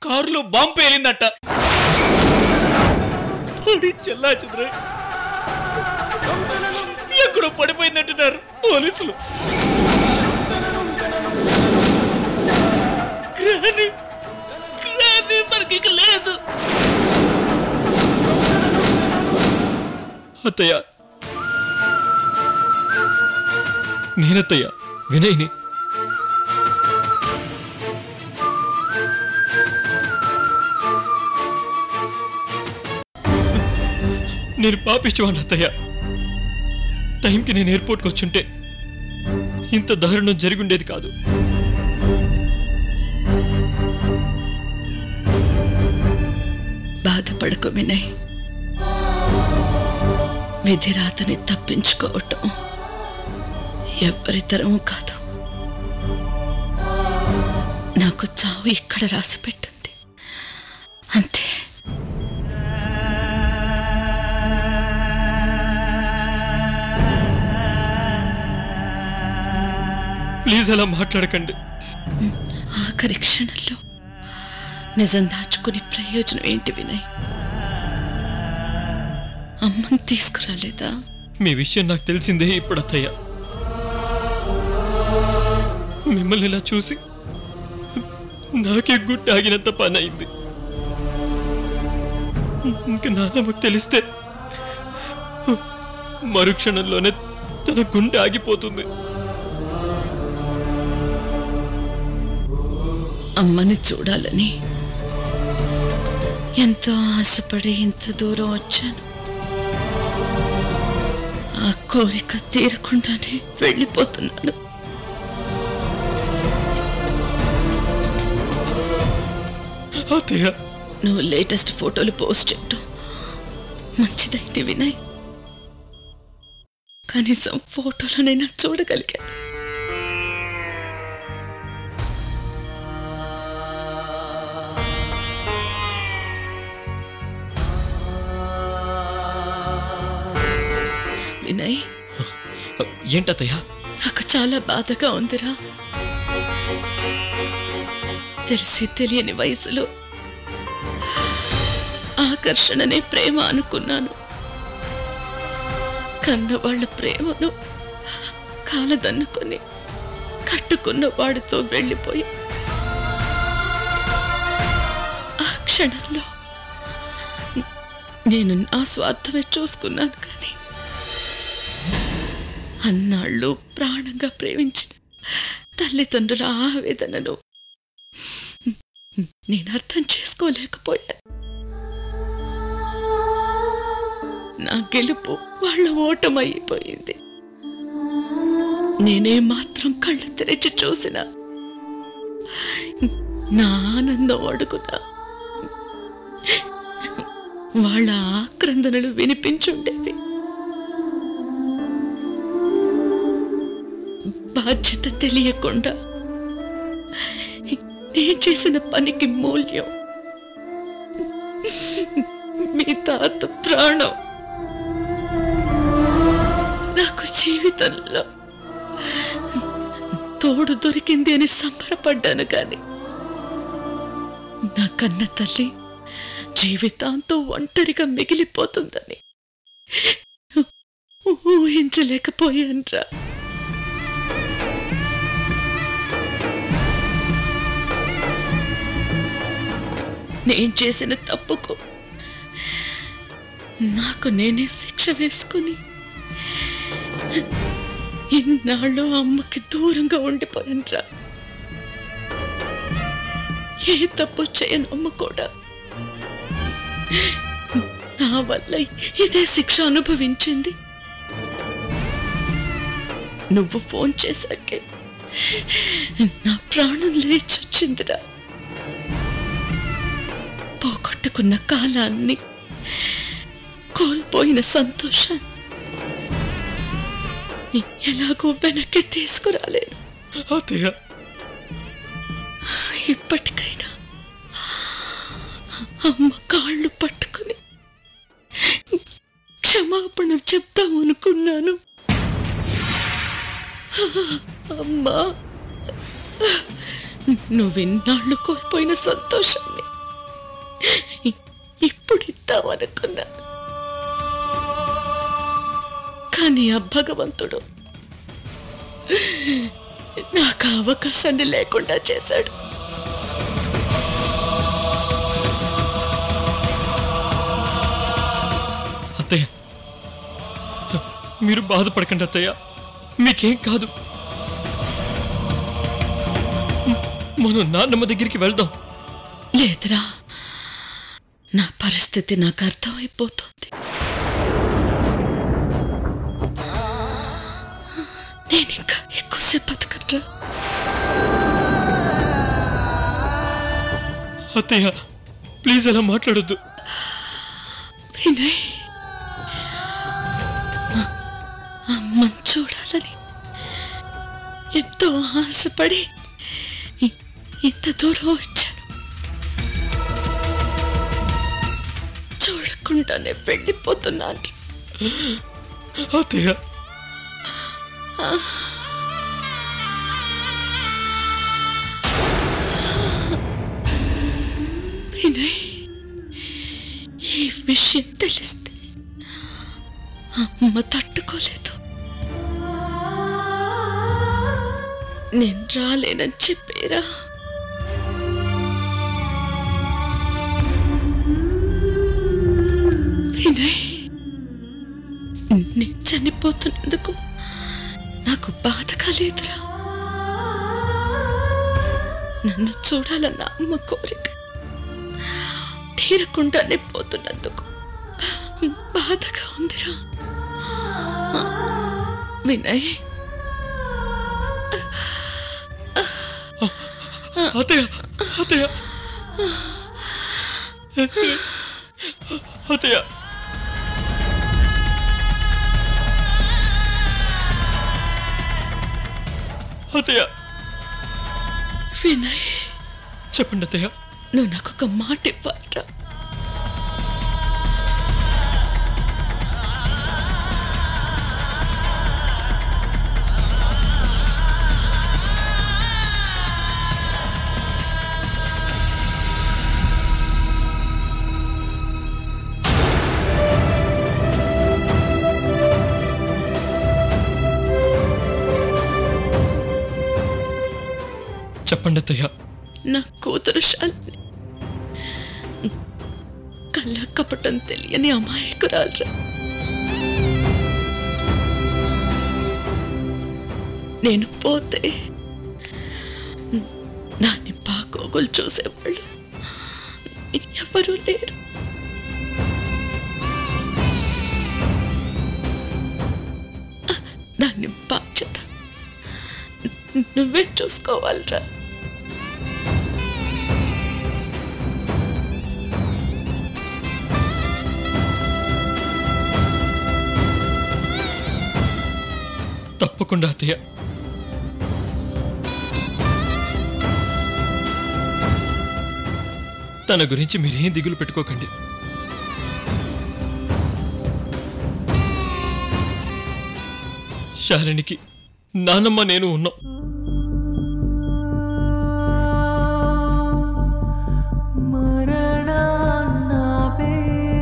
కారులో బాంబు పేలిందట పడి చెల్లా చెదర ఎక్కడో పడిపోయిందంటున్నారు పోలీసులు గ్రాని గ్రాని మనకి ఇక లేదు అత్తయ్య నేనత్తయ్య వినయ్ని నేను పాపిష్టవాడిని అత్తయ్య టైంకి నేను ఎయిర్పోర్ట్కి వచ్చుంటే ఇంత దారుణం జరిగుండేది కాదు బాధపడకు వినయ్ విధిరాతని తప్పించుకోవటం ఎవ్వరితరము కాదు నాకు చావు ఇక్కడ రాసి పెట్టింది అంతే ప్లీజ్ అలా మాట్లాడకండి ఆఖరి క్షణంలో నిజం దాచుకుని ప్రయోజనం ఏంటి వినయ్ అమ్మని తీసుకురాలేదా మీ విషయం నాకు తెలిసిందే ఇప్పుడు అత్తయ్య మిమ్మల్ని ఇలా చూసి నాకే గుడ్డ ఆగినంత పని అయింది ఇంకా నాన్నమ్మకు తెలిస్తే మరుక్షణంలోనే తన గుండె ఆగిపోతుంది అమ్మని చూడాలని ఎంతో ఆశపడి ఇంత దూరం వచ్చాను ఆ కోరిక తీరకుండానే వెళ్ళిపోతున్నాను అత్తయ్య నువ్వు లేటెస్ట్ ఫోటోలు పోస్ట్ చేయటం మంచిదైంది వినయ్ కనీసం ఫోటోలోనైనా చూడగలిగాను వినయ్ ఏంటత్తయ్య నాకు చాలా బాధగా ఉందిరా తెలిసి తెలియని వయసులో ఆకర్షణనే ప్రేమ అనుకున్నాను కన్నవాళ్ల ప్రేమను కాలదన్నుకొని కట్టుకున్న వాడితో వెళ్ళిపోయి ఆ క్షణంలో నేను నా స్వార్థమే చూసుకున్నాను కానీ అన్నాళ్ళు ప్రాణంగా ప్రేమించిన తల్లిదండ్రుల ఆవేదనను నేను అర్థం చేసుకోలేకపోయాను నా గెలుపు వాళ్ళ ఓటమైపోయింది నేనే మాత్రం కళ్ళు తెరిచి చూసిన నా ఆనందం అడుగునా వాళ్ళ ఆక్రందనలు వినిపించుండేవి బాధ్యత తెలియకుండా నేను చేసిన పనికి మూల్యం మీ తాత ప్రాణం నాకు జీవితంలో తోడు దొరికింది అని సంబరపడ్డాను కానీ నా కన్న తల్లి జీవితాంతో ఒంటరిగా మిగిలిపోతుందని ఊహించలేకపోయాన్రా నేను చేసిన తప్పుకు నాకు నేనే శిక్ష వేసుకుని ఇన్నాళ్ళు అమ్మకి దూరంగా ఉండిపోయానురా ఏ తప్పు చేయను అమ్మ కూడా నా వల్ల ఇదే శిక్ష అనుభవించింది నువ్వు ఫోన్ చేశాకే నా ప్రాణం లేచొచ్చిందిరా పోగొట్టుకున్న కాలాన్ని కోల్పోయిన సంతోషాన్ని ఎలాగో వెనక్కి తీసుకురాలేను అత్తయ్య ఇప్పటికైనా అమ్మ కాళ్ళు పట్టుకుని క్షమాపణ చెప్తాం అనుకున్నాను అమ్మా నువ్విన్నాళ్ళు కోల్పోయిన సంతోషాన్ని ఇప్పుడు ఇద్దామనుకున్నాను కానీ ఆ భగవంతుడు నాకు ఆ అవకాశాన్ని లేకుండా చేశాడు అత్తయ్య మీరు బాధపడకండి అత్తయ్య మీకేం కాదు మనం నాన్నమ్మ దగ్గరికి వెళ్దాం లేదురా నా పరిస్థితి నాకు అర్థమైపోతుంది నేను ఇంకా ఎక్కువసేపు బతకట్రా అత్తయ్య ప్లీజ్ అలా మాట్లాడొద్దు వినయ్ అమ్మని చూడాలని ఎంతో ఆశపడి ఇ- ఇంత దూరం వచ్చాను చూడకుండానే వెళ్ళిపోతున్నాను అత్తయ్య వినయ్ ఈ విషయం తెలిస్తే అమ్మ తట్టుకోలేదు నేను రాలేనని చెప్పారా వినయ్ నేను చనిపోతున్నందుకు నాకు బాధ కాలేదురా నన్ను చూడాలన్న అమ్మ కోరిక తీరకుండానే పోతున్నందుకు బాధగా ఉందిరా వినయ్ అత్తయ్య అత్తయ్య అత్తయ్య అత్తయ్య వినయ్ చెప్పండి అత్తయ్య నువ్వు నాకు ఒక మాట ఇవ్వాలరా చెప్పండి అత్తయ్య నా కూతురు శాలిని కళ్ళ కపటం తెలియని అమాయకురాలరా నేను పోతే దాన్ని బాగోగులు చూసేవాళ్ళు ఎవరూ లేరు దాన్ని బాధ్యత నువ్వే చూసుకోవాలిరా తప్పకుండా అత్తయ్య తన గురించి మీరేం దిగులు పెట్టుకోకండి శాలినికి నానమ్మ నేను ఉన్నాం మరణాన్నావే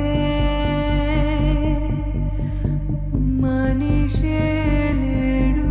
మనిషే లేడు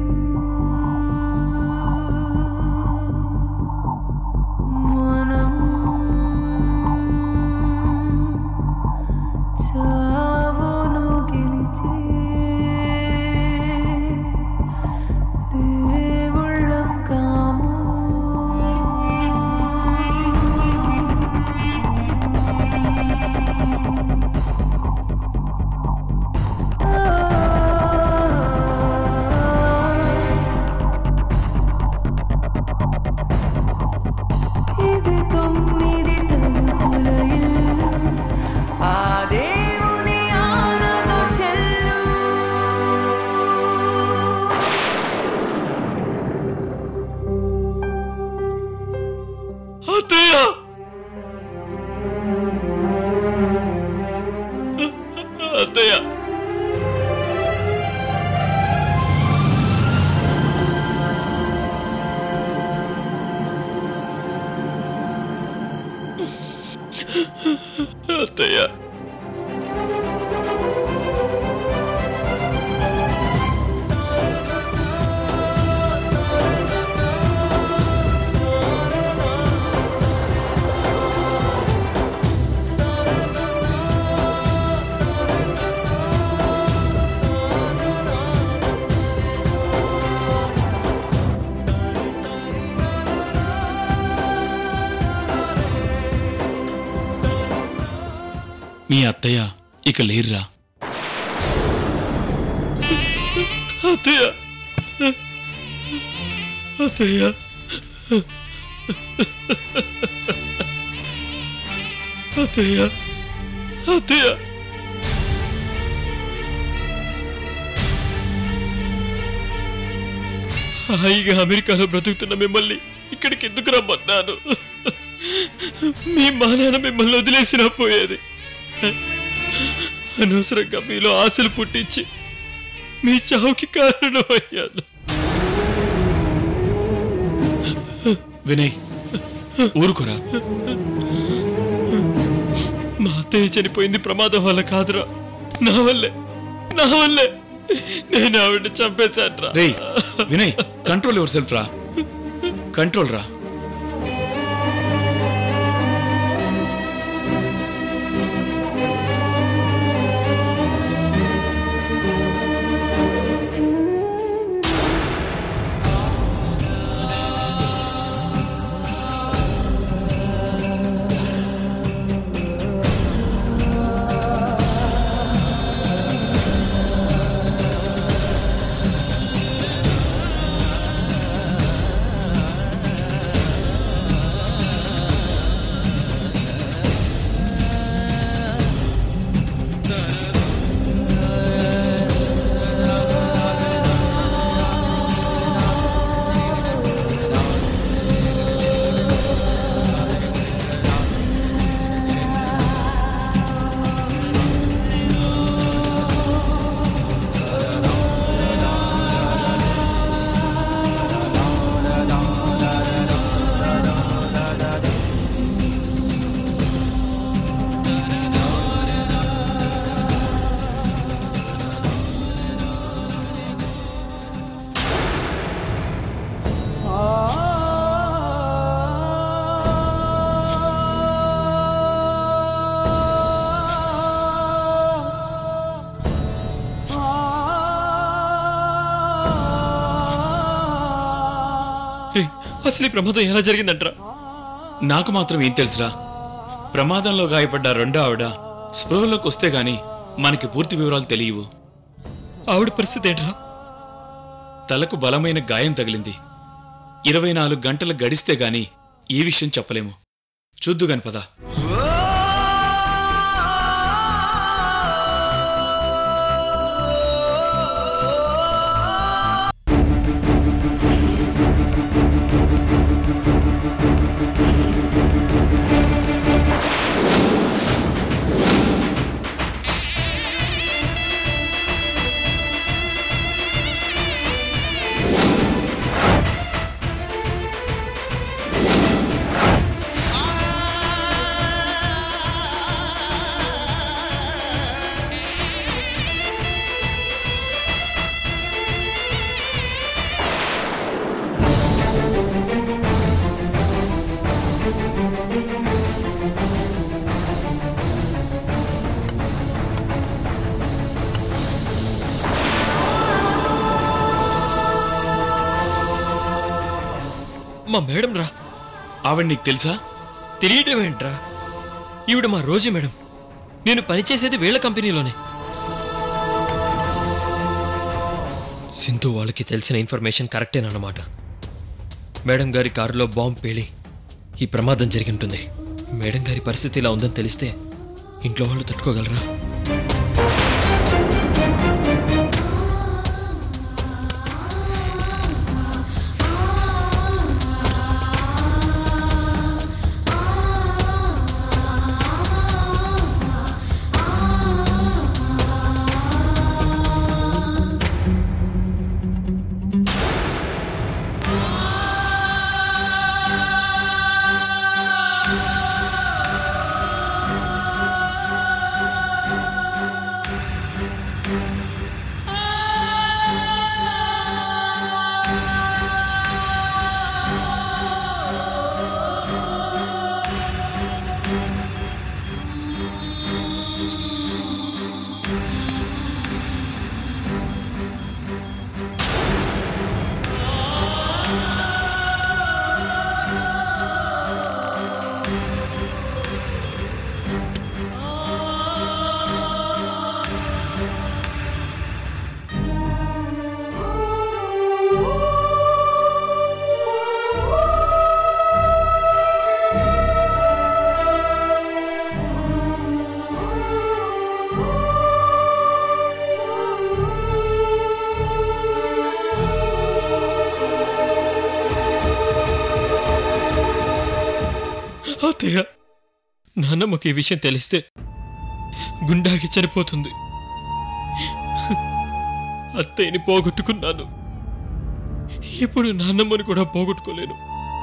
మనం చావును గెలిచే దేవుళ్ళ అత్తయ్య మీ అత్తయ్య ఇక లేరురా అత్తయ్య అత్తయ్య అత్తయ్య అత్తయ్య హాయిగా అమెరికాలో బ్రతుకుతున్న మిమ్మల్ని ఇక్కడికి ఎందుకు రమ్మన్నాను మీ మా నాన్న మిమ్మల్ని వదిలేసినా పోయేది అనవసరంగా మీలో ఆశలు పుట్టించి మీ చావుకి కారణమయ్యాను వినయ్ ఊరుకోరా మా అత్తయ్య చనిపోయింది ప్రమాదం వల్ల కాదురా నా వల్లే నా వల్లే నేను ఆవిడ చంపేశాను రేయ్ వినయ్ కంట్రోల్ యువర్ సెల్ఫ్ రా కంట్రోల్ రా ఏయ్, అసలు ఈ ప్రమాదం ఎలా జరిగిందంటరా నాకు మాత్రం ఏం తెలుసురా ప్రమాదంలో గాయపడ్డ రెండో ఆవిడ స్పృహలోకి వస్తే గాని మనకి పూర్తి వివరాలు తెలియవు ఆవిడ పరిస్థితి ఏంట్రా తలకు బలమైన గాయం తగిలింది ఇరవై నాలుగు గంటలు గడిస్తే గాని ఈ విషయం చెప్పలేము చూద్దుగాని పద మా మేడం రా ఆవిడ నీకు తెలుసా తెలియడం ఏంట్రా ఈవిడ మా రోజు మేడం నేను పనిచేసేది వీళ్ళ కంపెనీలోనే సింధు వాళ్ళకి తెలిసిన ఇన్ఫర్మేషన్ కరెక్టేనన్నమాట మేడం గారి కారులో బాంబు పేలి ఈ ప్రమాదం జరిగి ఉంటుంది మేడం గారి పరిస్థితి ఇలా ఉందని తెలిస్తే ఇంట్లో వాళ్ళు తట్టుకోగలరా అత్తయ్య నాన్నమ్మకి ఈ విషయం తెలిస్తే గుండాకి చనిపోతుంది అత్తయ్యని పోగొట్టుకున్నాను ఇప్పుడు నాన్నమ్మని కూడా పోగొట్టుకోలేను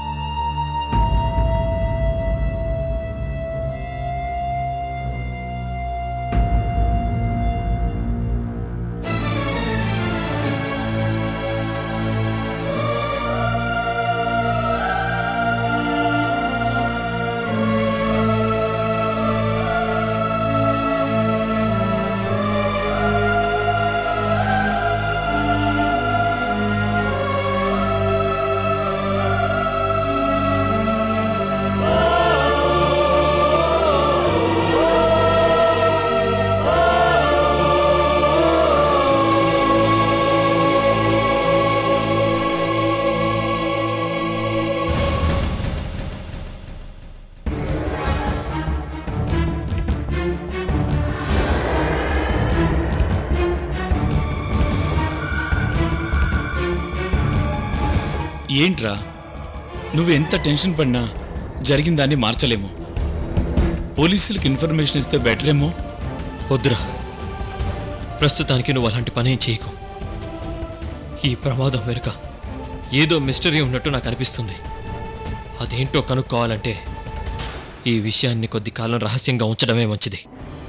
ఏంట్రా నువ్వు ఎంత టెన్షన్ పడినా జరిగిన దాన్ని మార్చలేము పోలీసులకు ఇన్ఫర్మేషన్ ఇస్తే బెటర్ ఏమో వద్దురా ప్రస్తుతానికి నువ్వు అలాంటి పనేం చేయకు ఈ ప్రమాదం వెనుక ఏదో మిస్టరీ ఉన్నట్టు నాకు అనిపిస్తుంది అదేంటో కనుక్కోవాలంటే ఈ విషయాన్ని కొద్ది కాలం రహస్యంగా ఉంచడమే మంచిది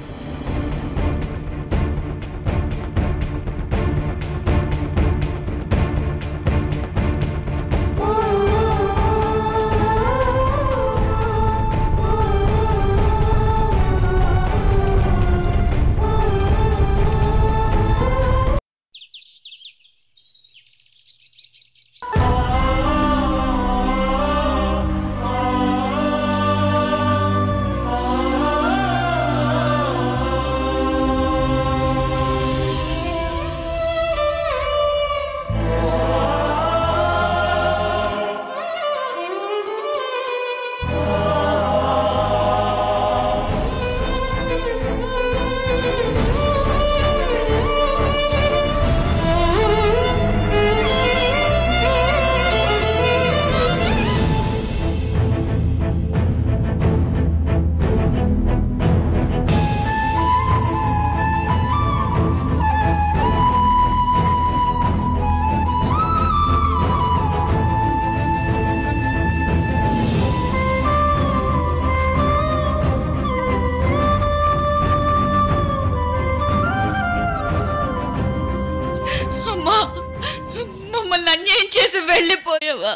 అమ్మా మమ్మల్ని అన్యాయం చేసి వెళ్ళిపోయావా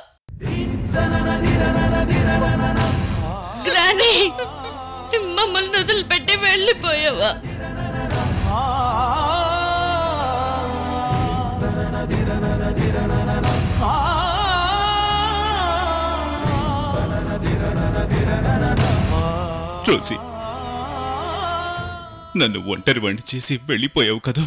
గ్రానీ మమ్మల్ని వదిలిపెట్టి వెళ్ళిపోయావా రోసి నన్ను ఒంటరి వండి చేసి వెళ్ళిపోయావు కదా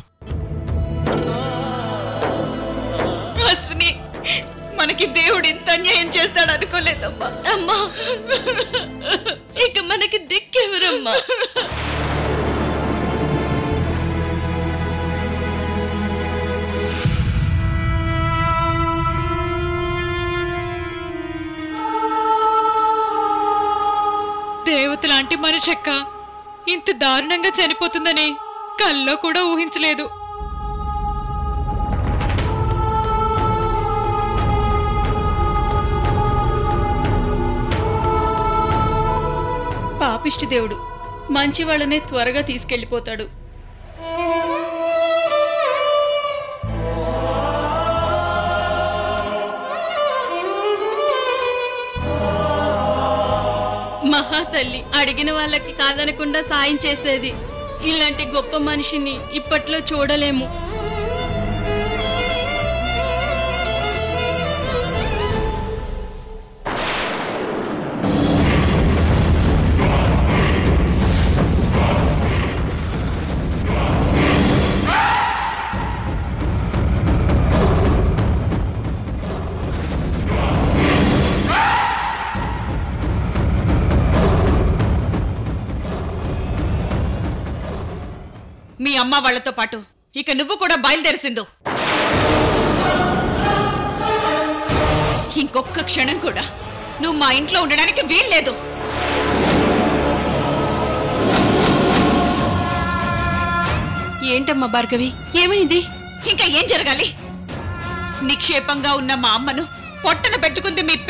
అశ్విని మనకి దేవుడు ఇంత అన్యాయం చేస్తాడు అనుకోలేదమ్మా అమ్మా ఇక మనకి దిక్కెవరమ్మా దేవతలాంటి మనిషక్క ఇంత దారుణంగా చనిపోతుందని కల్లో కూడా ఊహించలేదు పాపిష్టి దేవుడు మంచి వాళ్ళనే త్వరగా తీసుకెళ్ళిపోతాడు మహాతల్లి అడిగిన వాళ్ళకి కాదనకుండా సాయం చేసేది ఇలాంటి గొప్ప మనిషిని ఇప్పట్లో చూడలేము మీ అమ్మ వాళ్ళతో పాటు ఇక నువ్వు కూడా బయలుదేరిసిందు ఇంకొక్క క్షణం కూడా నువ్వు మా ఇంట్లో ఉండడానికి వీల్లేదు ఏంటమ్మా భార్గవి ఏమైంది ఇంకా ఏం జరగాలి నిక్షేపంగా ఉన్న మా అమ్మను పొట్టన పెట్టుకుంది మీ